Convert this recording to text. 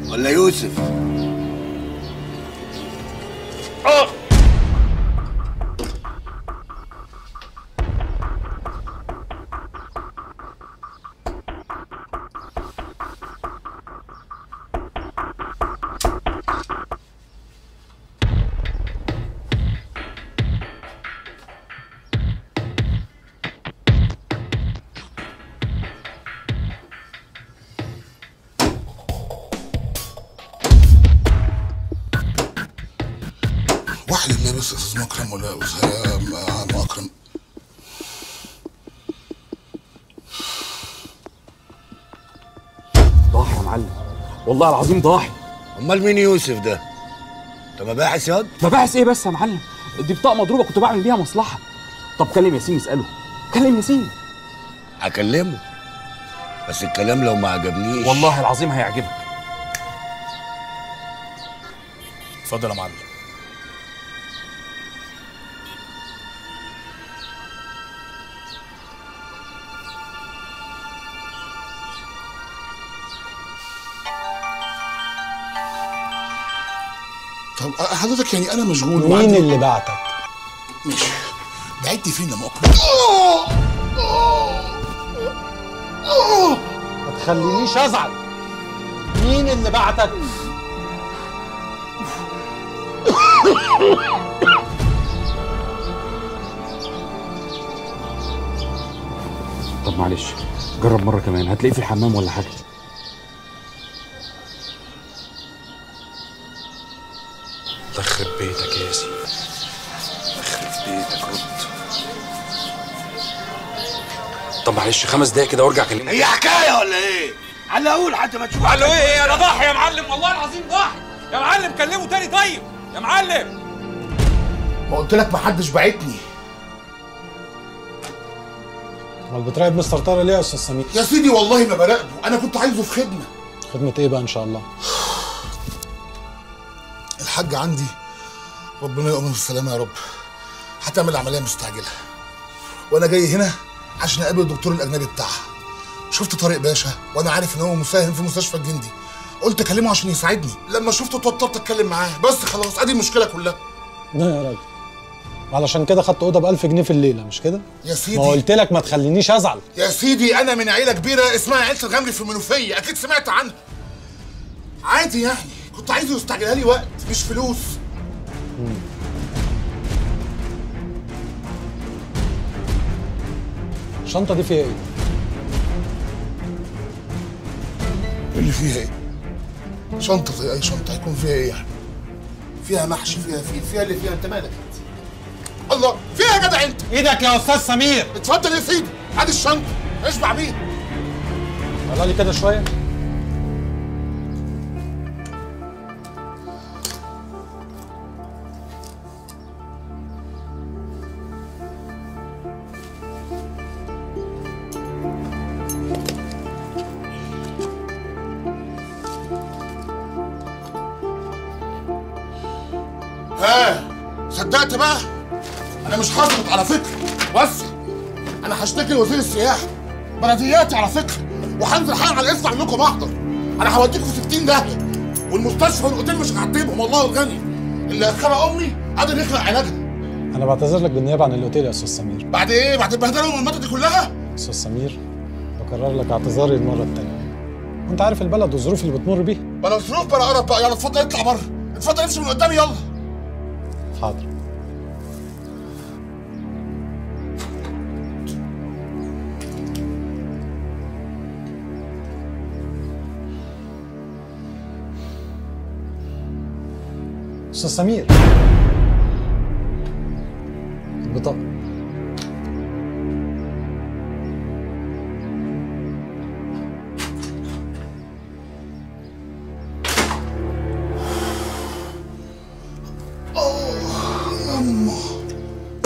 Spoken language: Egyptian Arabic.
ولا يوسف واحد اللي لابس استاذ مكرم ولا استاذ عم اكرم ضاحي يا معلم والله العظيم ضاحي امال مين يوسف ده انت مباحث ياض مباحث ايه بس يا معلم دي بطاقه مضروبه كنت بعمل بيها مصلحه طب كلم ياسين اساله كلم ياسين هكلمه بس الكلام لو ما عجبنيش والله العظيم هيعجبك اتفضل يا معلم طب حضرتك يعني انا مشغول مين وعندي- اللي بعتك؟ ماشي بعدتي فين يا مكرم ما تخلينيش ازعل مين اللي بعتك؟ طب معلش جرب مره كمان هتلاقيه في الحمام ولا حاجه الله يخرب بيتك يا ياسين يخرب بيتك رد طب معلش خمس دقايق كده وارجع اكلمك هي حكايه ولا ايه على اقول حتى ما تشوف قال له ايه ايه انا ضاحي يا معلم والله العظيم ضاحي يا معلم كلمه تاني طيب يا معلم ما قلت لك ما حدش بعتني امال بتراقب مستر طارق ليه يا استاذ سمير؟ يا سيدي والله ما براقبه انا كنت عايزه في خدمه خدمة ايه بقى ان شاء الله؟ الحاج عندي ربنا يقوم بالسلامه يا رب هتعمل عمليه مستعجله وانا جاي هنا عشان اقابل الدكتور الاجنبي بتاعها شفت طارق باشا وانا عارف ان هو مساهم في مستشفى الجندي قلت اكلمه عشان يساعدني لما شفته اتوترت اتكلم معاه بس خلاص ادي المشكله كلها لا يا راجل علشان كده خدت اوضه ب 1000 جنيه في الليله مش كده؟ يا سيدي ما قلت لك ما تخلينيش ازعل يا سيدي انا من عيله كبيره اسمها عيله الغمري في المنوفيه اكيد سمعت عنها عادي يعني كنت عايزه يستعجلها لي وقت مش فلوس الشنطه دي فيها ايه؟ اللي فيها ايه شنطه زي اي شنطه هيكون فيها ايه يعني فيها محشي فيها فيل فيها اللي فيها انت مالك انت الله فيها يا جدع انت ايدك يا استاذ سمير اتفضل يا سيدي ادي الشنطه اشبع بيها طلع لي كده شويه ها صدقت بقى انا مش هسكت على فكره بس انا هشتكي لوزير السياحه بلدياتي على فكره وهنزل حالا على الاسم اعمل لكم محضر انا هوديكم في 60 داهيه والمستشفى والاوتيل مش هعتبهم والله الغني اللي خلق امي قادر يخلق علاجها انا بعتذر لك بالنيابه عن الاوتيل يا استاذ سمير بعد ايه بعد البهدله والمرمطه دي كلها استاذ سمير بكرر لك اعتذاري المره التانيه وانت عارف البلد والظروف اللي بتمر بيها بلا ظروف بلا قرف بقى يلا اتفضل اطلع بره اتفضل امشي من قدامي يلا حاضر استاذ سمير البطاقه